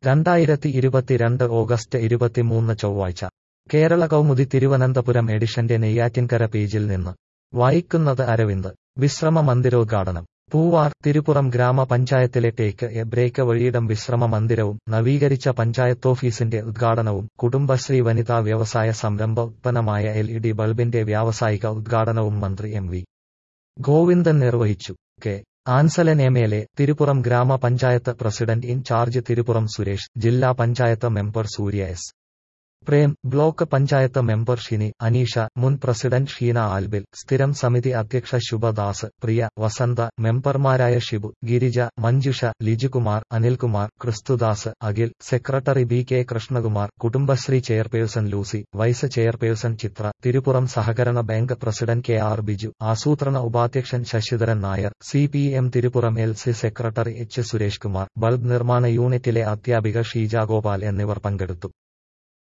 രണ്ടായിരത്തി ഇരുപത്തിരണ്ട് ഓഗസ്റ്റ് ഇരുപത്തിമൂന്ന് ചൊവ്വാഴ്ച കേരള കൗമുദി തിരുവനന്തപുരം എഡിഷന്റെ നെയ്യാറ്റിൻകര പേജിൽ നിന്ന് വായിക്കുന്നത് അരവിന്ദ് വിശ്രമ മന്ദിരോദ്ഘാടനം പൂവാർ തിരുപ്പുറം ഗ്രാമപഞ്ചായത്തിലെ ടേക്ക് എ ബ്രേക്ക് വഴിയിടം വിശ്രമ മന്ദിരവും നവീകരിച്ച പഞ്ചായത്തോഫീസിന്റെ ഉദ്ഘാടനവും കുടുംബശ്രീ വനിതാ വ്യവസായ സംരംഭ ഉത്പന്നമായ എൽ ഇ ഡി ബൾബിന്റെ വ്യാവസായിക ഉദ്ഘാടനവും മന്ത്രി എം വി ഗോവിന്ദൻ നിർവഹിച്ചു K Ansalan M L A Thiruppuram ഗ്രാമപഞ്ചായത്ത് president in charge Thiruppuram Suresh ജില്ലാ panchayat member Surya S Prem block panchayat member Shini Aneesha മുൻ പ്രസിഡന്റ് ഷീന ആൽബിൽ സ്ഥിരം സമിതി അധ്യക്ഷ ശുഭദാസ് പ്രിയ വസന്ത മെമ്പർമാരായ Shibu Girija Manjusha Lijukumar Anilkumar Kristudas Akhil secretary B K Krishnakumar Kudumbashree chairperson Lucy vice chairperson Chithra Thiruppuram സഹകരണ bank president K R Biju ആസൂത്രണ ഉപാധ്യക്ഷൻ Sasidharan Nair C P M Thiruppuram L C secretary H Suresh Kumar bulb നിർമ്മാണ യൂണിറ്റിലെ അധ്യാപിക ഷീജ ഗോപാൽ എന്നിവർ പങ്കെടുത്തു